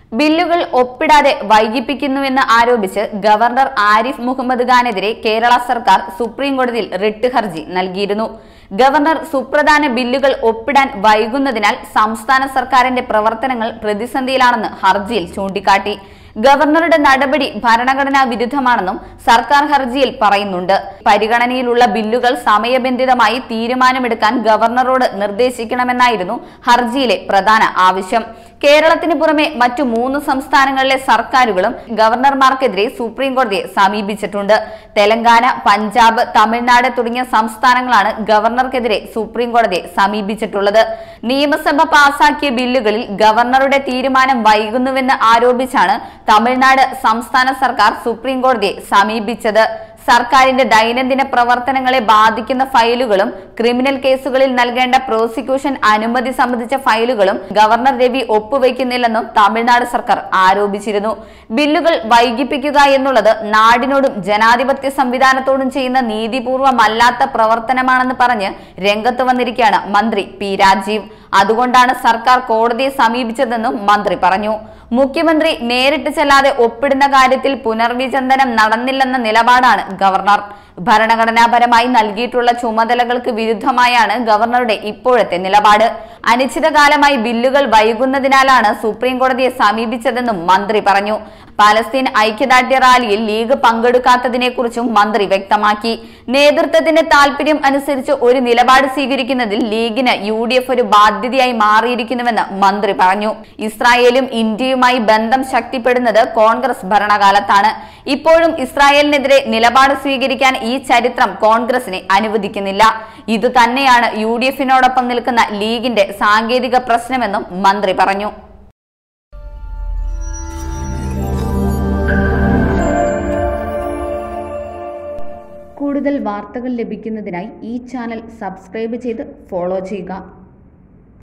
ബില്ലുകൾ ഒപ്പിടാതെ വൈകിപ്പിക്കുന്നുവെന്ന് ആരോപിച്ച് ഗവർണർ ആരിഫ് മുഹമ്മദ് ഖാനെതിരെ കേരള സർക്കാർ സുപ്രീം കോടതിയിൽ റിട്ട് ഹർജി നൽകിയിരുന്നു ഗവർണർ സുപ്രധാന ബില്ലുകൾ ഒപ്പിടാൻ വൈകുന്നതിനാൽ സംസ്ഥാന സർക്കാരിന്റെ പ്രവർത്തനങ്ങൾ പ്രതിസന്ധിയിലാണെന്ന് ഹർജിയിൽ ചൂണ്ടിക്കാട്ടി ഗവർണറുടെ നടപടി ഭരണഘടനാ വിരുദ്ധമാണെന്നും സർക്കാർ ഹർജിയിൽ പറയുന്നുണ്ട് പരിഗണനയിലുള്ള ബില്ലുകൾ സമയബന്ധിതമായി തീരുമാനമെടുക്കാൻ ഗവർണറോട് നിർദ്ദേശിക്കണമെന്നായിരുന്നു ഹർജിയിലെ പ്രധാന ആവശ്യം കേരളത്തിന് പുറമെ മറ്റു മൂന്ന് സംസ്ഥാനങ്ങളിലെ സർക്കാരുകളും ഗവർണർമാർക്കെതിരെ സുപ്രീം കോടതിയെ സമീപിച്ചിട്ടുണ്ട് തെലങ്കാന പഞ്ചാബ് തമിഴ്നാട് തുടങ്ങിയ സംസ്ഥാനങ്ങളാണ് ഗവർണർക്കെതിരെ സുപ്രീം കോടതിയെ സമീപിച്ചിട്ടുള്ളത് നിയമസഭ പാസാക്കിയ ബില്ലുകളിൽ ഗവർണറുടെ തീരുമാനം വൈകുന്നുവെന്ന് ആരോപിച്ചാണ് തമിഴ്നാട് സംസ്ഥാന സർക്കാർ സുപ്രീം കോടതിയെ സമീപിച്ചത് സർക്കാരിന്റെ ദൈനംദിന പ്രവർത്തനങ്ങളെ ബാധിക്കുന്ന ഫയലുകളും ക്രിമിനൽ കേസുകളിൽ നൽകേണ്ട പ്രോസിക്യൂഷൻ അനുമതി സംബന്ധിച്ച ഫയലുകളും ഗവർണർ രവി ഒപ്പുവയ്ക്കുന്നില്ലെന്നും തമിഴ്നാട് സർക്കാർ ആരോപിച്ചിരുന്നു ബില്ലുകൾ വൈകിപ്പിക്കുക എന്നുള്ളത് നാടിനോടും ജനാധിപത്യ സംവിധാനത്തോടും ചെയ്യുന്ന നീതിപൂർവമല്ലാത്ത പ്രവർത്തനമാണെന്ന് പറഞ്ഞ് രംഗത്ത് വന്നിരിക്കുകയാണ് മന്ത്രി പി രാജീവ് അതുകൊണ്ടാണ് സർക്കാർ കോടതിയെ സമീപിച്ചതെന്നും മന്ത്രി പറഞ്ഞു മുഖ്യമന്ത്രി നേരിട്ട് ചെല്ലാതെ ഒപ്പിടുന്ന കാര്യത്തിൽ പുനർവിചിന്തനം നടന്നില്ലെന്ന നിലപാടാണ് ഗവർണർ ഭരണഘടനാപരമായി നൽകിയിട്ടുള്ള ചുമതലകൾക്ക് വിരുദ്ധമായാണ് ഗവർണറുടെ ഇപ്പോഴത്തെ നിലപാട് അനിശ്ചിതകാലമായി ബില്ലുകൾ വൈകുന്നതിനാലാണ് സുപ്രീം കോടതിയെ സമീപിച്ചതെന്നും മന്ത്രി പറഞ്ഞു പാലസ്തീൻ ഐക്യദാർഢ്യ റാലിയിൽ ലീഗ് പങ്കെടുക്കാത്തതിനെക്കുറിച്ചും മന്ത്രി വ്യക്തമാക്കി നേതൃത്വത്തിന്റെ താൽപര്യം അനുസരിച്ച് ഒരു നിലപാട് സ്വീകരിക്കുന്നതിൽ ലീഗിന് യു ഡി എഫ് ഒരു ബാധ്യതയായി മാറിയിരിക്കുന്നുവെന്ന് മന്ത്രി പറഞ്ഞു ഇസ്രായേലും ഇന്ത്യയുമായി ബന്ധം ശക്തിപ്പെടുന്നത് കോൺഗ്രസ് ഭരണകാലത്താണ് ഇപ്പോഴും ഇസ്രായേലിനെതിരെ നിലപാട് സ്വീകരിക്കാൻ ഈ ചരിത്രം കോൺഗ്രസിനെ അനുവദിക്കുന്നില്ല ഇത് തന്നെയാണ് യു ഡി എഫിനോടൊപ്പം നിൽക്കുന്ന ലീഗിന്റെ സാങ്കേതിക പ്രശ്നമെന്നും മന്ത്രി പറഞ്ഞു കൂടുതൽ വാർത്തകൾ ലഭിക്കുന്നതിനായി ഈ ചാനൽ സബ്സ്ക്രൈബ് ചെയ്ത് ഫോളോ ചെയ്യുക